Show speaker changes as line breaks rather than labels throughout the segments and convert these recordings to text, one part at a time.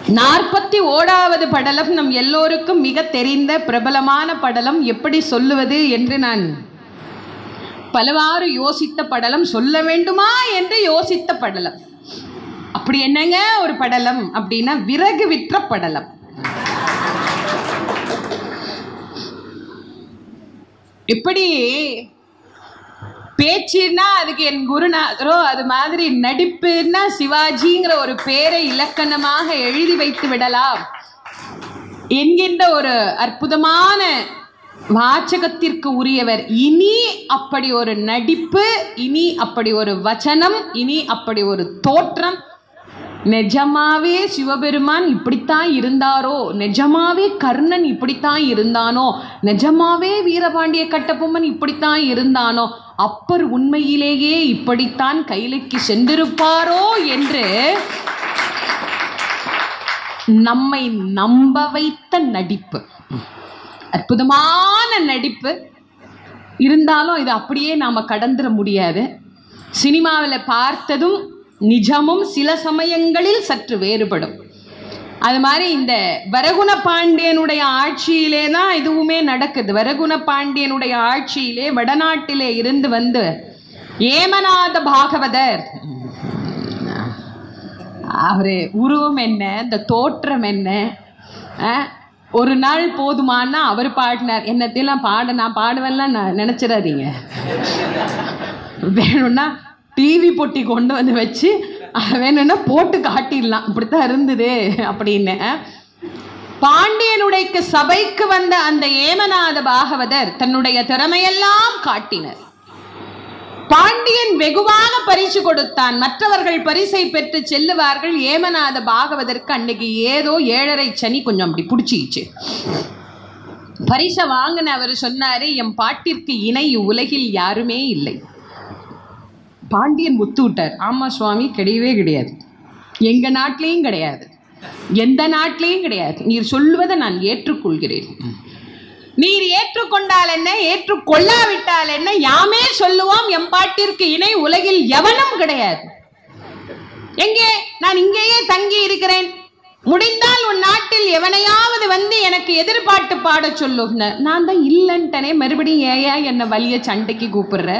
நாற்பத்தி ஓடாவது படலம் நம் எல்லோருக்கும் மிக தெரிந்த பிரபலமான படலம் எப்படி சொல்லுவது என்று நான் பலவாறு யோசித்த படலம் சொல்ல வேண்டுமா என்று யோசித்த படலம் அப்படி என்னங்க ஒரு படலம் அப்படின்னா விறகு விற்ற படலம் எப்படி பேச்சுன்னா அதுக்கு என் குருநாதரோ அது மாதிரி நடிப்புன்னா சிவாஜிங்கிற ஒரு பேரை இலக்கணமாக எழுதி வைத்து விடலாம் என்கின்ற ஒரு அற்புதமான வாச்சகத்திற்கு உரியவர் இனி அப்படி ஒரு நடிப்பு இனி அப்படி ஒரு வச்சனம் இனி அப்படி ஒரு தோற்றம் நிஜமாவே சிவபெருமான் இப்படித்தான் இருந்தாரோ நிஜமாவே கர்ணன் இப்படித்தான் இருந்தானோ நிஜமாவே வீரபாண்டிய கட்டபொம்மன் இப்படித்தான் இருந்தானோ அப்பர் உண்மையிலேயே இப்படித்தான் கைலைக்கு சென்றிருப்பாரோ என்று நம்மை நம்ப வைத்த நடிப்பு அற்புதமான நடிப்பு இருந்தாலும் இது அப்படியே நாம் கடந்துட முடியாது சினிமாவில் பார்த்ததும் நிஜமும் சில சமயங்களில் சற்று வேறுபடும் அது மாதிரி இந்த வரகுண பாண்டியனுடைய ஆட்சியிலே தான் இதுவுமே நடக்குது வரகுண பாண்டியனுடைய ஆட்சியிலே வடநாட்டிலே இருந்து வந்து ஏமநாத பாகவதர் அவர் உருவம் என்ன இந்த தோற்றம் என்ன அஹ், ஒரு நாள் போதுமானா அவர் பாடினார் என்னத்தையெல்லாம் பாட நான் பாடுவேன்லாம் நான் நினச்சிடாதீங்க வேணும்னா டிவி பொட்டி கொண்டு வந்து வச்சு அஹ், வேணும்னா போட்டு காட்டிடலாம் இப்படித்தான் இருந்தது அப்படின்னு பாண்டியனுடைய சபைக்கு வந்த அந்த ஏமநாத பாகவதர் தன்னுடைய திறமையெல்லாம் காட்டினர் பாண்டியன் வெகுவாக பரிசு கொடுத்தான் மற்றவர்கள் பரிசை பெற்று செல்லுவார்கள் ஏமநாத பாகவதற்கு அன்னைக்கு ஏதோ ஏழரை சனி கொஞ்சம் அப்படி பிடிச்சிக்கிச்சு பரிசை வாங்கின அவர் சொன்னாரு என் பாட்டிற்கு இணை உலகில் யாருமே இல்லை பாண்டியன் ஒத்து விட்டார் ஆமா சுவாமி கிடையவே கிடையாது எங்க நாட்டிலையும் கிடையாது எந்த நாட்டிலையும் கிடையாது நீர் சொல்வதை நான் ஏற்றுக்கொள்கிறேன் நீர் ஏற்றுக்கொண்டால் என்ன ஏற்றுக்கொள்ளாவிட்டால் என்ன யாமே சொல்லுவோம் எம்பாட்டிற்கு இணை உலகில் எவனும் கிடையாது எங்கே நான் இங்கேயே தங்கி இருக்கிறேன் முடிந்தால் உன் நாட்டில் எவனையாவது வந்து எனக்கு எதிர்பாட்டு பாடச் சொல்லுங்க நான் தான் இல்லைன்ட்டனே மறுபடியும் ஏயா என்னை வலிய சண்டைக்கு கூப்பிடுற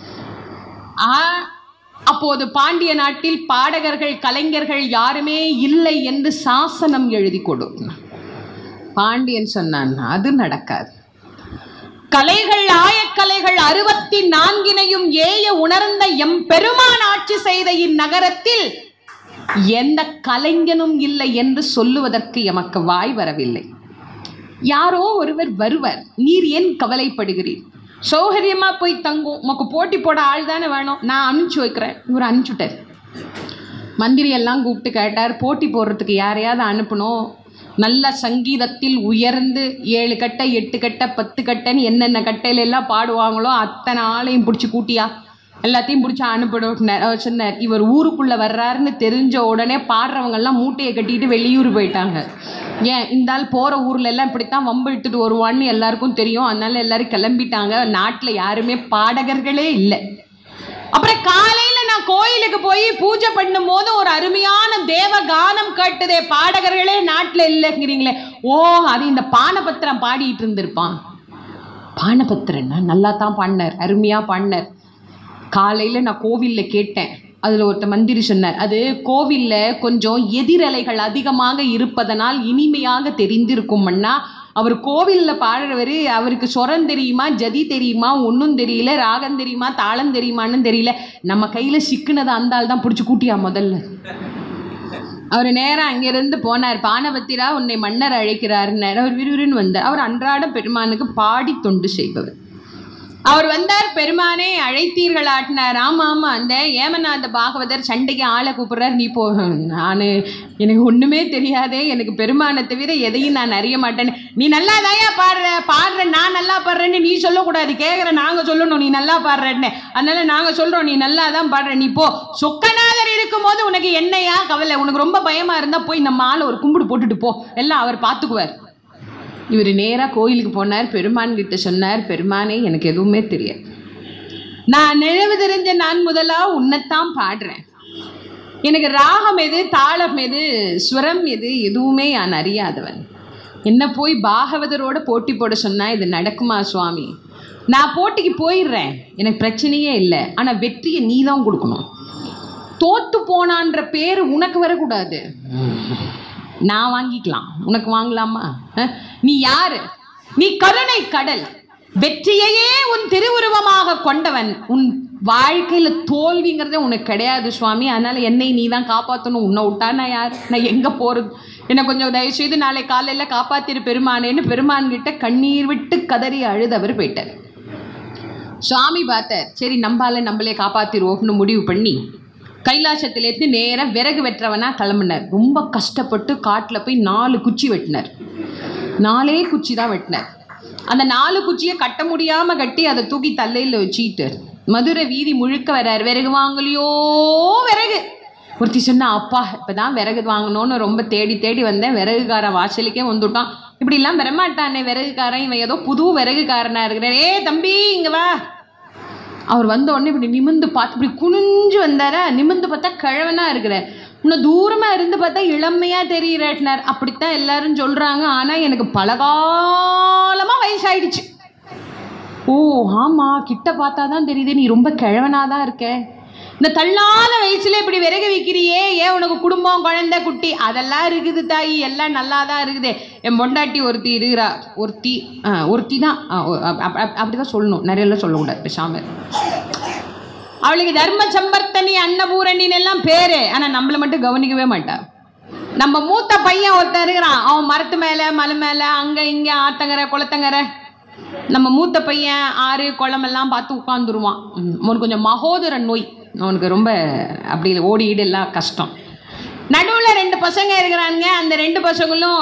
ஆ அப்போது பாண்டிய நாட்டில் பாடகர்கள் கலைஞர்கள் யாருமே இல்லை என்று சாசனம் எழுதி கொடு பாண்டியன் சொன்னான் அது நடக்காது கலைகள் ஆயக்கலைகள் அறுபத்தி நான்கினையும் ஏய உணர்ந்த எம் பெருமான் ஆட்சி செய்த இந்நகரத்தில் எந்த கலைஞனும் இல்லை என்று சொல்லுவதற்கு எமக்கு வாய் வரவில்லை யாரோ ஒருவர் வருவர் நீர் ஏன் கவலைப்படுகிறீர் சௌகரியமா போய் தங்கும் உமக்கு போட்டி போட ஆள் தானே வேணும் நான் அனுப்பிச்சு வைக்கிறேன் இவர் அனுப்பிச்சுட்டார் மந்திரி எல்லாம் கூப்பிட்டு கேட்டார் போட்டி போடுறதுக்கு யாரையாவது அனுப்பணும் நல்ல சங்கீதத்தில் உயர்ந்து ஏழு கட்டை எட்டு கட்டை பத்து கட்டைன்னு என்னென்ன கட்டையில எல்லாம் பாடுவாங்களோ அத்தனை ஆளையும் பிடிச்சி கூட்டியா எல்லாத்தையும் பிடிச்சி அனுப்பிடுனார் அவர் சொன்னார் இவர் ஊருக்குள்ளே வர்றாருன்னு தெரிஞ்ச உடனே பாடுறவங்கெல்லாம் மூட்டையை கட்டிட்டு வெளியூர் போயிட்டாங்க ஏன் இந்த ஆள் போகிற ஊர்ல எல்லாம் இப்படித்தான் வம்பு இழுத்துட்டு வருவான்னு எல்லாருக்கும் தெரியும் அதனால எல்லாரும் கிளம்பிட்டாங்க நாட்டில் யாருமே பாடகர்களே இல்லை அப்புறம் காலையில நான் கோயிலுக்கு போய் பூஜை பண்ணும் போது ஒரு அருமையான தேவ கானம் கேட்டதே பாடகர்களே நாட்டுல இல்லைங்கிறீங்களே ஓ அது இந்த பானபத்திரம் பாடிட்டு இருந்திருப்பான் பானபத்திரன்னா நல்லா தான் பாடினார் அருமையா பாடினார் காலையில நான் கோவில்ல கேட்டேன் அதுல ஒருத்த மந்திரி சொன்னார் அது கோவில்ல கொஞ்சம் எதிரலைகள் அதிகமாக இருப்பதனால் இனிமையாக தெரிந்திருக்கும்னா அவர் கோவில்ல பாடுறவர் அவருக்கு சொரம் தெரியுமா ஜதி தெரியுமா ஒன்றும் தெரியல ராகம் தெரியுமா தாளம் தெரியுமான்னு தெரியல நம்ம கையில சிக்குனதை அந்த ஆள் தான் பிடிச்சி கூட்டியா முதல்ல அவர் நேராக அங்கிருந்து போனார் பானபத்திரா உன்னை மன்னர் அழைக்கிறாருன்னார் அவர் விறுவிறுன்னு வந்தார் அவர் அன்றாட பெருமானுக்கு பாடி தொண்டு செய்பவர் அவர் வந்தார் பெருமானே அழைத்தீர்கள் ஆட்டினார் ஆமா ஆமா அந்த ஏமநாத பாகவதர் சண்டைக்கு ஆளை கூப்பிடுறார் நீ போ நான் எனக்கு ஒண்ணுமே தெரியாதே எனக்கு பெருமானை தவிர எதையும் நான் அறிய மாட்டேன்னு நீ நல்லா தாயா பாடுற பாடுற நான் நல்லா பாடுறேன்னு நீ சொல்லக்கூடாது கேட்குற நாங்க சொல்லணும் நீ நல்லா பாடுறேன்னு அதனால நாங்க சொல்றோம் நீ நல்லா தான் பாடுற நீ போ சொக்கநாதர் இருக்கும்போது உனக்கு என்னையா கவலை உனக்கு ரொம்ப பயமா இருந்தா போய் நம்ம ஆளை ஒரு கும்பிடு போட்டுட்டு போ எல்லாம் அவர் பார்த்துக்குவார் இவர் நேராக கோயிலுக்கு போனார் பெருமான் கிட்ட சொன்னார் பெருமானே எனக்கு எதுவுமே தெரியாது நான் நினைவு தெரிஞ்ச நான் முதலா உன்னைத்தான் பாடுறேன் எனக்கு ராகம் எது தாளம் எது ஸ்வரம் எது எதுவுமே நான் அறியாதவன் என்ன போய் பாகவதரோட போட்டி போட சொன்னா இது நடக்குமா சுவாமி நான் போட்டிக்கு போயிடுறேன் எனக்கு பிரச்சனையே இல்லை ஆனால் வெற்றியை நீ தான் கொடுக்கணும் தோத்து போனான்ற பேர் உனக்கு வரக்கூடாது நான் வாங்கிக்கலாம் உனக்கு வாங்கலாமா அஹ்? நீ யாரு நீ கருணை கடல் வெற்றியையே உன் திருவுருவமாக கொண்டவன் உன் வாழ்க்கையில தோல்விங்கிறதே உனக்கு கிடையாது சுவாமி அதனால என்னை நீ தான் காப்பாற்றணும் உன்னை விட்டா நான் யார் நான் எங்க போறது என்னை கொஞ்சம் தயவு செய்து நாளை காலையில காப்பாத்திரு பெருமானேன்னு பெருமான் கிட்ட கண்ணீர் விட்டு கதறி அழுதவர் போயிட்டார் சுவாமி பார்த்தார் சரி நம்பால நம்மளே காப்பாத்திருவோம்னு முடிவு பண்ணி கைலாசத்திலேருந்து நேராக விறகு வெட்டுறவனா கிளம்புனார் ரொம்ப கஷ்டப்பட்டு காட்டில் போய் நாலு குச்சி வெட்டினார் நாலே குச்சி தான் வெட்டினார் அந்த நாலு குச்சியை கட்ட முடியாம கட்டி அதை தூக்கி தல்லையில் வச்சுக்கிட்டு மதுரை வீதி முழுக்க வர்றார் விறகு வாங்கலையோ விறகு ஒருத்தி சொன்னா அப்பா இப்பதான் விறகு வாங்கணும்னு ரொம்ப தேடி தேடி வந்தேன் விறகுக்காரன் வாசலுக்கே வந்துட்டான் இப்படிலாம் வரமாட்டானே விறகுக்காரன் இவன் ஏதோ புது விறகுக்காரனா இருக்கிறான் ஏ தம்பி இங்க வா அவர் வந்த உடனே இப்படி நிமிந்து பார்த்து இப்படி குனிஞ்சு வந்தாரா நிமிந்து பார்த்தா கிழவனா இருக்கிறார் இன்னும் தூரமா இருந்து பார்த்தா இளமையா தெரியுறாட்டினார் அப்படித்தான் எல்லாரும் சொல்றாங்க ஆனா எனக்கு பலகாலமா வயசாயிடுச்சு ஓ ஆமா கிட்ட பார்த்தா தான் தெரியுது நீ ரொம்ப கிழவனா தான் இருக்க இந்த தள்ளாத வயசுல இப்படி விறகு விற்கிறியே ஏன் உனக்கு குடும்பம் குழந்தை குட்டி அதெல்லாம் இருக்குது தாயி எல்லாம் நல்லா தான் இருக்குது என் பொண்டாட்டி ஒருத்தி இருக்கிறா ஒருத்தி ஆ, ஒருத்தி தான் ஆ, ஒ- அப்- அப்- அப்- அப்படிதான் சொல்லணும் நிறையெல்லாம் சொல்லக்கூடாது பேசாம அவளுக்கு தர்ம சம்பர்த்தனி அன்னபூரணின்னு எல்லாம் பேரு ஆனா நம்மள மட்டும் கவனிக்கவே மாட்டா நம்ம மூத்த பையன் ஒருத்தன் இருக்கிறான் அவன் மரத்து மேல மலை மேல அங்க இங்க ஆத்தங்கரை குளத்தங்கரை நம்ம மூத்த பையன் ஆறு குளமெல்லாம் பார்த்து உட்காந்துருவான் அவனுக்கு கொஞ்சம் மகோதர நோய் அவனுக்கு ரொம்ப அப்படி ஓடிடு எல்லாம் கஷ்டம் நடுவில் ரெண்டு பசங்க இருக்கிறானுங்க அந்த ரெண்டு பசங்களும்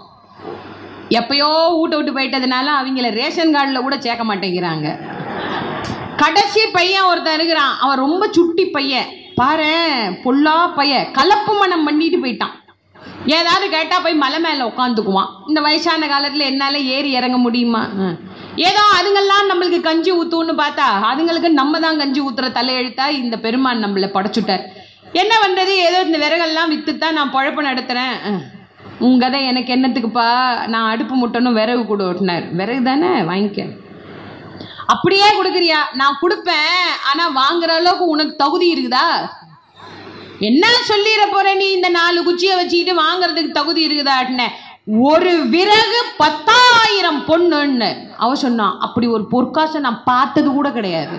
எப்பயோ வீட்டை விட்டு போயிட்டதுனால அவங்கள ரேஷன் கார்டில் கூட சேர்க்க மாட்டேங்கிறாங்க கடைசி பையன் ஒருத்தன் இருக்கிறான் அவன் ரொம்ப சுட்டி பையன் பாரேன் பொல்லா பையன் கலப்பு மனம் பண்ணிட்டு போயிட்டான் ஏதாவது கேட்டால் போய் மலை மேலே உட்காந்துக்குவான் இந்த வயசான காலத்தில் என்னால் ஏறி இறங்க முடியுமா ம். ஏதோ அதுங்கெல்லாம் நம்மளுக்கு கஞ்சி ஊற்றுன்னு பார்த்தா அதுங்களுக்கு நம்ம தான் கஞ்சி ஊற்றுற தலையெழுத்தா இந்த பெருமான் நம்மளை படைச்சுட்டார் என்ன பண்ணுறது ஏதோ இந்த விறகெல்லாம் விற்று தான் நான் பழப்பு நடத்துகிறேன் உங்க கதை எனக்கு என்னத்துக்குப்பா நான் அடுப்பு முட்டணும் விறகு கொடு ஓட்டினார் விறகு தானே வாங்கிக்க அப்படியே கொடுக்குறியா நான் கொடுப்பேன் ஆனா வாங்குற அளவுக்கு உனக்கு தகுதி இருக்குதா என்ன சொல்லிட போற நீ இந்த நாலு குச்சியை வச்சுக்கிட்டு வாங்குறதுக்கு தகுதி இருக்குதாட்டின ஒரு விறகு பத்தாயிரம் பொண்ணுன்னு அவ சொன்னான் அப்படி ஒரு பொற்காசை நான் பார்த்தது கூட கிடையாது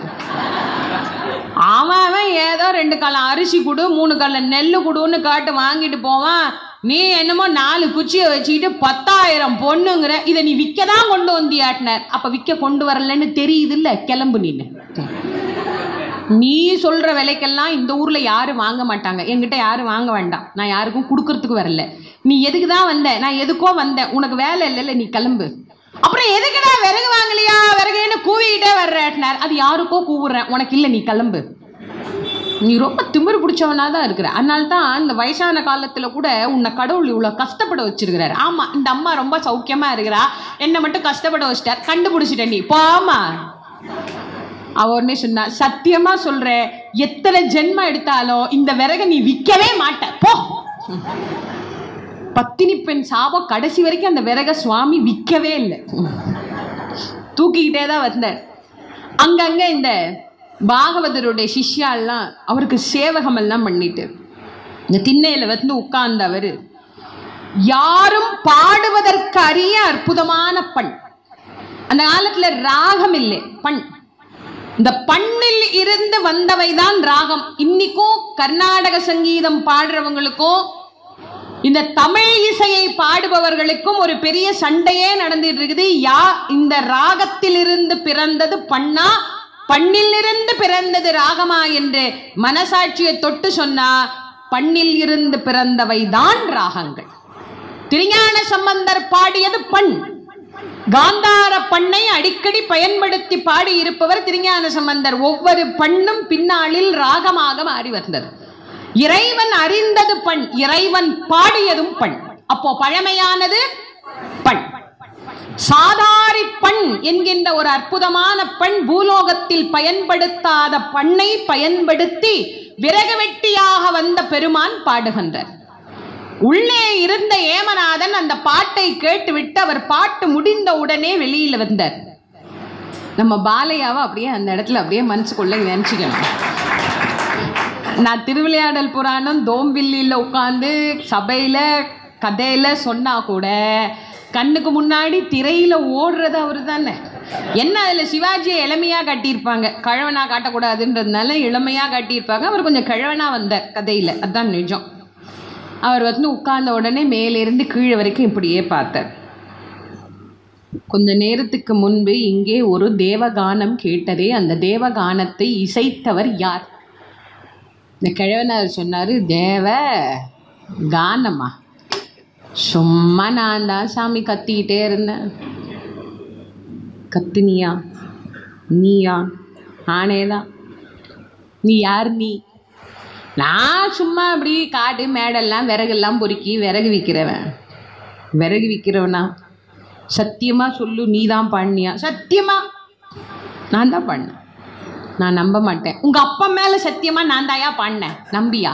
அவன் அவன் ஏதோ ரெண்டு கலம் அரிசி கொடு மூணு கலம் நெல் கொடுன்னு காட்டு வாங்கிட்டு போவான் நீ என்னமோ நாலு குச்சியை வச்சுக்கிட்டு பத்தாயிரம் பொண்ணுங்கிற இதை நீ விற்க தான் கொண்டு வந்தியாட்டினார் அப்போ விற்க கொண்டு வரலன்னு தெரியுது இல்லை கிளம்பு நீன்னு நீ சொல்ற விலைக்கெல்லாம் இந்த ஊர்ல யாரும் வாங்க மாட்டாங்க என்கிட்ட யாரும் வாங்க வேண்டாம் நான் யாருக்கும் கொடுக்கறதுக்கு வரல நீ எதுக்கு தான் வந்த நான் எதுக்கோ வந்தேன் உனக்கு வேலை இல்லைல்ல நீ கிளம்பு அப்புறம் எதுக்குடா விறகு வாங்கலையா விறகுன்னு கூவிக்கிட்டே வர்றேன்னார் அது யாருக்கோ கூவுறேன் உனக்கு இல்லை நீ கிளம்பு நீ ரொம்ப திமிரு பிடிச்சவனா தான் இருக்கிற அதனால தான் இந்த வயசான காலத்துல கூட உன்னை கடவுள் இவ்வளவு கஷ்டப்பட வச்சிருக்கிறாரு ஆமா இந்த அம்மா ரொம்ப சௌக்கியமா இருக்கிறா என்னை மட்டும் கஷ்டப்பட வச்சிட்டார் கண்டுபிடிச்சிட்ட நீ போமா அவ உடனே சொன்னா சத்தியமா சொல்றேன் எத்தனை ஜென்மம் எடுத்தாலும் இந்த விறகை நீ விற்கவே மாட்ட போ பத்தினி பெண் சாபம் கடைசி வரைக்கும் அந்த விறகை சுவாமி விற்கவே இல்லை தூக்கிக்கிட்டே தான் வந்தார் அங்கங்க இந்த பாகவதருடைய சிஷ்யாலாம் அவருக்கு சேவகம் எல்லாம் பண்ணிட்டு இந்த திண்ணையில வந்து உட்கார்ந்து அவரு யாரும் பாடுவதற்கு அரிய அற்புதமான பண் அந்த காலத்துல ராகம் இல்லை பண் இந்த பண்ணில் இருந்து வந்தவைதான் ராகம் இன்னைக்கும் கர்நாடக சங்கீதம் பாடுறவங்களுக்கும் இந்த தமிழ் இசையை பாடுபவர்களுக்கும் ஒரு பெரிய சண்டையே நடந்துட்டு இருக்குது யா இந்த ராகத்திலிருந்து பிறந்தது பண்ணா பண்ணிலிருந்து பிறந்தது ராகமா என்று மனசாட்சியை தொட்டு சொன்னா பண்ணில் இருந்து பிறந்தவை தான் ராகங்கள் திருஞான சம்பந்தர் பாடியது பண் காந்தார பண்ணை அடிக்கடி பயன்படுத்தி பாடி இருப்பவர் திருஞான சம்பந்தர் ஒவ்வொரு பண்ணும் பின்னாளில் ராகமாக மாறி வந்தது இறைவன் அறிந்தது பண் இறைவன் பாடியதும் பண் அப்போ பழமையானது பண் சாதாரி பண் என்கின்ற ஒரு அற்புதமான பண் பூலோகத்தில் பயன்படுத்தாத பண்ணை பயன்படுத்தி விறகு வெட்டியாக வந்த பெருமான் பாடுகின்றார் உள்ளே இருந்த ஏமநாதன் அந்த பாட்டை கேட்டுவிட்டு அவர் பாட்டு முடிந்த உடனே வெளியில வந்தார் நம்ம பாலையாவை அப்படியே அந்த இடத்துல அப்படியே மனசுக்குள்ள நினைச்சுக்கணும் நான் திருவிளையாடல் புராணம் தோம்பில்லியில் உட்காந்து சபையில் கதையில் சொன்னா கூட கண்ணுக்கு முன்னாடி திரையில ஓடுறது அவர் தானே என்ன அதில் சிவாஜியை இளமையாக காட்டியிருப்பாங்க கழவனா காட்டக்கூடாதுன்றதுனால இளமையாக காட்டியிருப்பாங்க அவர் கொஞ்சம் கிழவனா வந்தார் கதையில் அதுதான் நிஜம் அவர் வந்து உட்கார்ந்த உடனே மேலிருந்து கீழே வரைக்கும் இப்படியே பார்த்தார் கொஞ்ச நேரத்துக்கு முன்பு இங்கே ஒரு தேவகானம் கேட்டதே அந்த தேவகானத்தை இசைத்தவர் யார் இந்த கிழவனார் சொன்னார் தேவ கானமா சும்மா நான் தான் சாமி கத்திக்கிட்டே இருந்தேன் கத்துனியா நீயா நானே தான் நீ யார் நீ நான் சும்மா அப்படி காடு மேடெல்லாம் விறகெல்லாம் பொறுக்கி விறகு விற்கிறவன் விறகு விற்கிறவனா சத்தியமா சொல்லு நீ தான் பண்ணியா சத்தியமா நான் தான் பண்ணேன் நான் நம்ப மாட்டேன் உங்க அப்பா மேல சத்தியமா நான் தாயா பண்ணேன் நம்பியா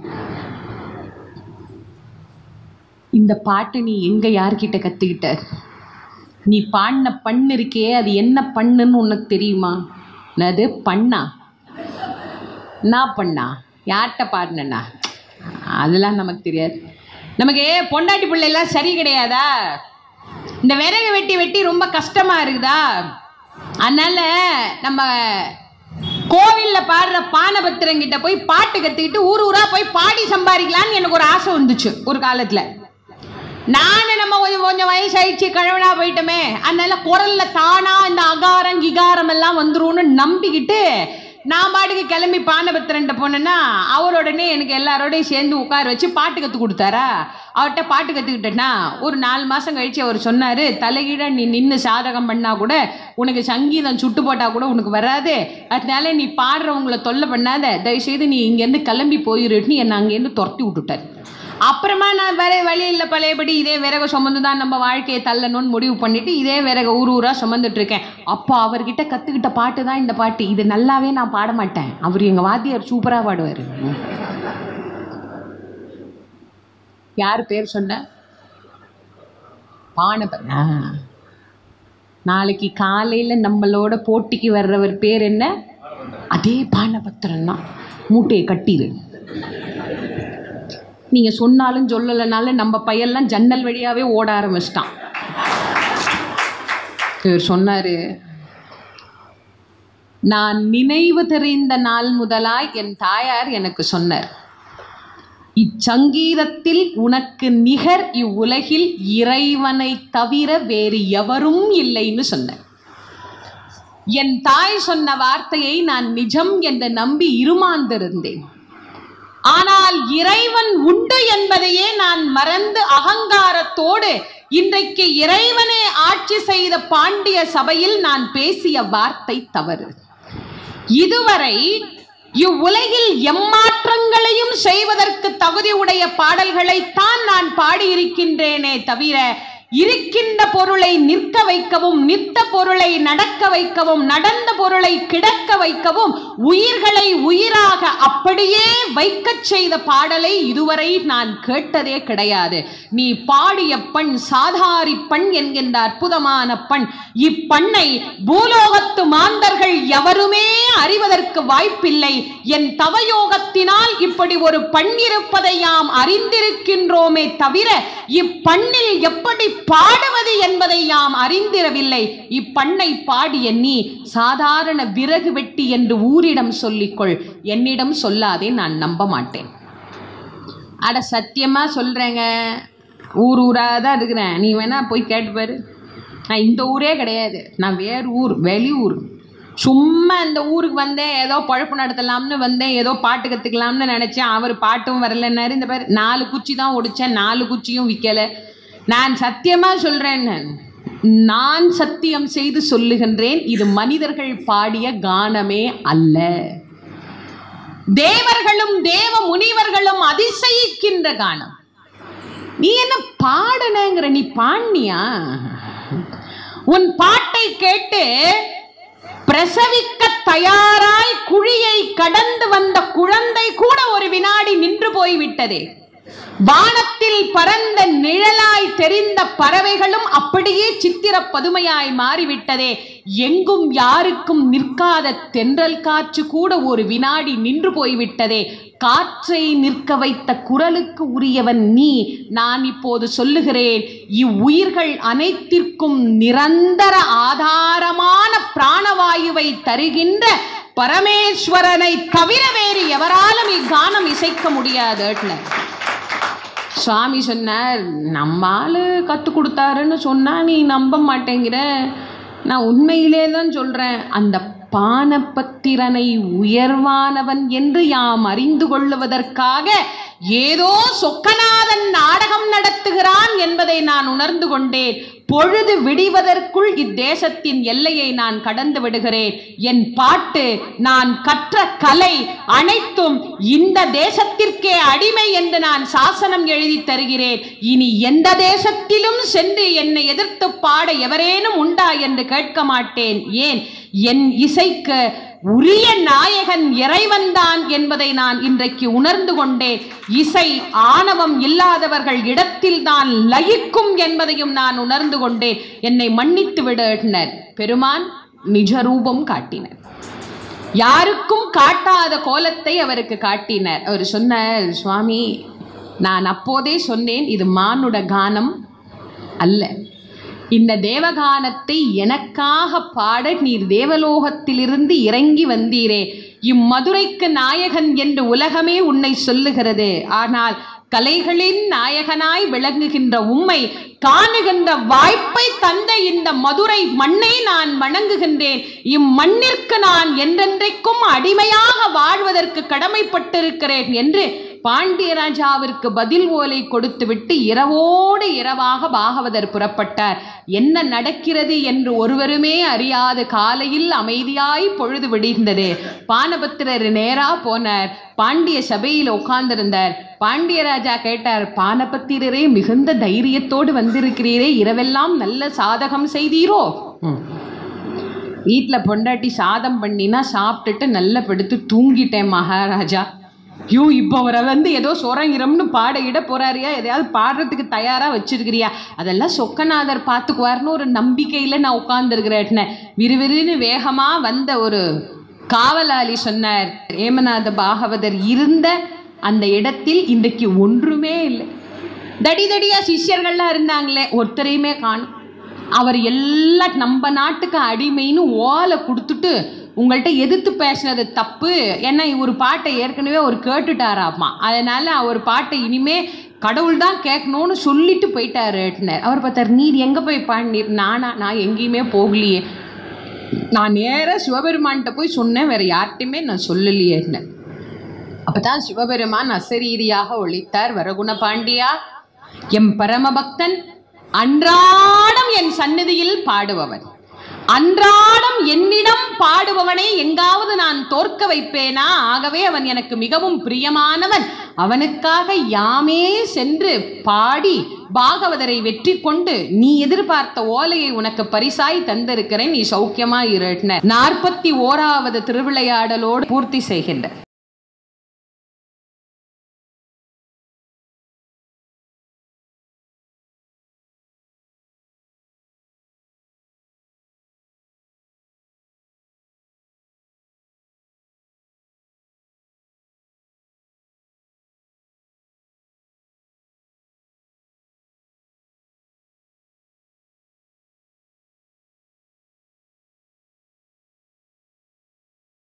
இந்த பாட்டு நீ எங்க யார்கிட்ட கத்துக்கிட்ட நீ பாடின பண்ணு இருக்கே அது என்ன பண்ணுன்னு உனக்கு தெரியுமா அது பண்ணா நான் பண்ணா யார்கிட்ட பாடினண்ணா அதெல்லாம் நமக்கு தெரியாது நமக்கு பொண்டாட்டி பிள்ளைலாம் சரி கிடையாதா இந்த விறகு வெட்டி வெட்டி ரொம்ப கஷ்டமா இருக்குதா அதனால நம்ம கோவில்ல பாடுற பானபத்திரங்கிட்ட போய் பாட்டு கத்துக்கிட்டு ஊர் ஊரா போய் பாடி சம்பாதிக்கலான்னு எனக்கு ஒரு ஆசை வந்துச்சு ஒரு காலத்துல நானு நம்ம கொஞ்சம் கொஞ்சம் வயசாயிடுச்சு கழவனா போயிட்டோமே அதனால குரல்ல தானா இந்த அகாரம் கிகாரம் எல்லாம் வந்துரும்னு நம்பிக்கிட்டு நான் பாட்டுக்கு கிளம்பி பானபத்திரன்ட்ட போனேன்னா அவரோடனே எனக்கு எல்லாரோடையும் சேர்ந்து உட்கார வச்சு பாட்டு கற்று கொடுத்தாரா அவர்கிட்ட பாட்டு கற்றுக்கிட்டேன்னா ஒரு நாலு மாதம் கழிச்சு அவர் சொன்னார் தலைகீழ நீ நின்று சாதகம் பண்ணால் கூட உனக்கு சங்கீதம் சுட்டு போட்டால் கூட உனக்கு வராது அதனால நீ பாடுறவங்கள தொல்லை பண்ணாத தயவுசெய்து நீ இங்கேருந்து கிளம்பி போயிருன்னு என்னை அங்கேருந்து துரத்தி விட்டுட்டார் அப்புறமா நான் வேற வழி இல்லை பழையபடி இதே விறகு சுமந்து தான் நம்ம வாழ்க்கையை தள்ளணும்னு முடிவு பண்ணிட்டு இதே விறகு ஊர் ஊரா சுமந்துட்டு இருக்கேன் அப்போ அவர்கிட்ட கத்துக்கிட்ட பாட்டு தான் இந்த பாட்டு இது நல்லாவே நான் பாட மாட்டேன் அவர் எங்க வாத்தியார் சூப்பரா பாடுவார் யார் பேர் சொன்ன பானப ஆ. நாளைக்கு காலையில நம்மளோட போட்டிக்கு வர்றவர் பேர் என்ன அதே பானபத்திரம் தான் மூட்டையை கட்டிடு நீங்கள் சொன்னாலும் சொல்லலைனாலும் நம்ம பையெல்லாம் ஜன்னல் வழியாகவே ஓட ஆரம்பிச்சிட்டான் இவர் சொன்னார் நான் நினைவு தெரிந்த நாள் முதலாய் என் தாயார் எனக்கு சொன்னார் இச்சங்கீதத்தில் உனக்கு நிகர் இவ்வுலகில் இறைவனை தவிர வேறு எவரும் இல்லைன்னு சொன்னார் என் தாய் சொன்ன வார்த்தையை நான் நிஜம் என்று நம்பி இருமாந்திருந்தேன் ஆனால் இறைவன் உண்டு என்பதையே நான் மறந்து அகங்காரத்தோடு இன்றைக்கு இறைவனே ஆட்சி செய்த பாண்டிய சபையில் நான் பேசிய வார்த்தை தவறு இதுவரை இவ்வுலகில் எம்மாற்றங்களையும் செய்வதற்கு தகுதி உடைய பாடல்களைத்தான் நான் பாடியிருக்கின்றேனே தவிர இருக்கின்ற பொருளை நிற்க வைக்கவும் நித்த பொருளை நடக்க வைக்கவும் நடந்த பொருளை கிடக்க வைக்கவும் உயிர்களை உயிராக அப்படியே வைக்கச் செய்த பாடலை இதுவரை நான் கேட்டதே கிடையாது நீ பாடிய பண் சாதாரி பண் என்கின்ற அற்புதமான பண் இப்பண்ணை பூலோகத்து மாந்தர்கள் எவருமே அறிவதற்கு வாய்ப்பில்லை என் தவயோகத்தினால் இப்படி ஒரு பண் இருப்பதை யாம் அறிந்திருக்கின்றோமே தவிர இப்பண்ணில் எப்படி பாடுவது என்பதை யாம் அறிந்திரவில்லை இப்பண்ணை பாடிய நீ சாதாரண விறகு வெட்டி என்று ஊரிடம் சொல்லிக்கொள் என்னிடம் சொல்லாதே நான் நம்ப மாட்டேன் அட சத்தியமா சொல்றேங்க ஊர் ஊரா தான் இருக்கிறேன் நீ வேணா போய் கேட்டு பாரு நான் இந்த ஊரே கிடையாது நான் வேறு ஊர் வெளியூர் சும்மா இந்த ஊருக்கு வந்தேன் ஏதோ பழப்பு நடத்தலாம்னு வந்தேன் ஏதோ பாட்டு கற்றுக்கலாம்னு நினச்சேன் அவர் பாட்டும் வரலன்னாரு இந்த பேர் நாலு குச்சி தான் ஒடிச்சேன் நாலு குச்சியும் விற்கலை நான் சத்தியமாக சொல்கிறேன் நான் சத்தியம் செய்து சொல்லுகின்றேன் இது மனிதர்கள் பாடிய கானமே அல்ல தேவர்களும் தேவ முனிவர்களும் அதிசயிக்கின்ற கானம் நீ என்ன பாடனங்கிற நீ பாண்டியா உன் பாட்டை கேட்டு பிரசவிக்க தயாராய் குழியை கடந்து வந்த குழந்தை கூட ஒரு வினாடி நின்று போய்விட்டதே வானத்தில் பறந்த நிழலாய் தெரிந்த பறவைகளும் அப்படியே சித்திர பதுமையாய் மாறிவிட்டதே எங்கும் யாருக்கும் நிற்காத தென்றல் காற்று கூட ஒரு வினாடி நின்று போய்விட்டதே காற்றை நிற்க வைத்த குரலுக்கு உரியவன் நீ நான் இப்போது சொல்லுகிறேன் இவ்வுயிர்கள் அனைத்திற்கும் நிரந்தர ஆதாரமான பிராணவாயுவை தருகின்ற பரமேஸ்வரனை தவிர வேறு எவராலும் இக்கானம் இசைக்க முடியாது சுவாமி சொன்னார் நம்ம ஆளு கற்றுக் கொடுத்தாருன்னு சொன்னா நீ நம்ப மாட்டேங்கிற நான் உண்மையிலே தான் சொல்கிறேன் அந்த பானபத்திரனை உயர்வானவன் என்று யாம் அறிந்து கொள்ளுவதற்காக ஏதோ சொக்கநாதன் நாடகம் நடத்துகிறான் என்பதை நான் உணர்ந்து கொண்டேன் பொழுது விடிவதற்குள் இத்தேசத்தின் எல்லையை நான் கடந்து விடுகிறேன் என் பாட்டு நான் கற்ற கலை அனைத்தும் இந்த தேசத்திற்கே அடிமை என்று நான் சாசனம் எழுதி தருகிறேன் இனி எந்த தேசத்திலும் சென்று என்னை எதிர்த்து பாட எவரேனும் உண்டா என்று கேட்க மாட்டேன் ஏன் என் இசைக்கு உரிய நாயகன் இறைவன்தான் என்பதை நான் இன்றைக்கு உணர்ந்து கொண்டேன் இசை ஆணவம் இல்லாதவர்கள் இடத்தில்தான் லயிக்கும் என்பதையும் நான் உணர்ந்து கொண்டேன் என்னை மன்னித்து விடனர் பெருமான் நிஜ ரூபம் காட்டினர் யாருக்கும் காட்டாத கோலத்தை அவருக்கு காட்டினர் அவர் சொன்னார் சுவாமி நான் அப்போதே சொன்னேன் இது மானுட கானம் அல்ல இந்த தேவகானத்தை எனக்காக பாட நீர் தேவலோகத்திலிருந்து இறங்கி வந்தீரே இம்மதுரைக்கு நாயகன் என்று உலகமே உன்னை சொல்லுகிறது ஆனால் கலைகளின் நாயகனாய் விளங்குகின்ற உம்மை காணுகின்ற வாய்ப்பை தந்த இந்த மதுரை மண்ணை நான் வணங்குகின்றேன் இம்மண்ணிற்கு நான் என்றென்றைக்கும் அடிமையாக வாழ்வதற்கு கடமைப்பட்டிருக்கிறேன் என்று பாண்டியராஜாவிற்கு பதில் ஓலை கொடுத்துவிட்டு இரவோடு இரவாக பாகவதர் புறப்பட்டார் என்ன நடக்கிறது என்று ஒருவருமே அறியாத காலையில் அமைதியாய் பொழுது விடிந்தது பானபத்திரர் நேரா போனார் பாண்டிய சபையில் உட்கார்ந்திருந்தார் பாண்டியராஜா கேட்டார் பானபத்திரரே மிகுந்த தைரியத்தோடு வந்திருக்கிறீரே இரவெல்லாம் நல்ல சாதகம் செய்தீரோ வீட்டில் பொண்டாட்டி சாதம் பண்ணினா சாப்பிட்டுட்டு நல்ல படுத்து தூங்கிட்டேன் மகாராஜா ஐயோ இப்போ அவரை வந்து ஏதோ சொரங்கிரம்னு பாட இட போறாரியா எதையாவது பாடுறதுக்கு தயாராக வச்சிருக்கிறியா அதெல்லாம் சொக்கநாதர் பார்த்துக்குவார்னு ஒரு நம்பிக்கையில் நான் உட்கார்ந்துருக்கிறேன் விறுவிறுன்னு வேகமாக வந்த ஒரு காவலாளி சொன்னார் ஏமநாத பாகவதர் இருந்த அந்த இடத்தில் இன்றைக்கு ஒன்றுமே இல்லை தடி தடியா சிஷ்யர்கள்லாம் இருந்தாங்களே ஒருத்தரையுமே காணும் அவர் எல்லாம் நம்ம நாட்டுக்கு அடிமைன்னு ஓலை கொடுத்துட்டு உங்கள்கிட்ட எதிர்த்து பேசினது தப்பு ஏன்னா ஒரு பாட்டை ஏற்கனவே அவர் கேட்டுட்டாராமா அதனால அவர் பாட்டை இனிமே கடவுள் தான் கேட்கணும்னு சொல்லிட்டு போயிட்டாருட்டினார் அவர் பார்த்தார் நீர் எங்கே போய் பாடினீர் நானா நான் எங்கேயுமே போகலையே நான் நேராக சிவபெருமான்கிட்ட போய் சொன்னேன் வேற யார்கிட்டையுமே நான் சொல்லலையேன்னு அப்பதான் சிவபெருமான் அசரீரியாக ஒழித்தார் வரகுண பாண்டியா எம் பரமபக்தன் அன்றாடம் என் சந்நிதியில் பாடுபவன் அன்றாடம் என்னிடம் பாடுபவனை எங்காவது நான் தோற்க வைப்பேனா ஆகவே அவன் எனக்கு மிகவும் பிரியமானவன் அவனுக்காக யாமே சென்று பாடி பாகவதரை வெற்றி கொண்டு நீ எதிர்பார்த்த ஓலையை உனக்கு பரிசாய் தந்திருக்கிறேன் நீ சௌக்கியமா இருட்டின நாற்பத்தி ஓராவது திருவிளையாடலோடு பூர்த்தி செய்கின்ற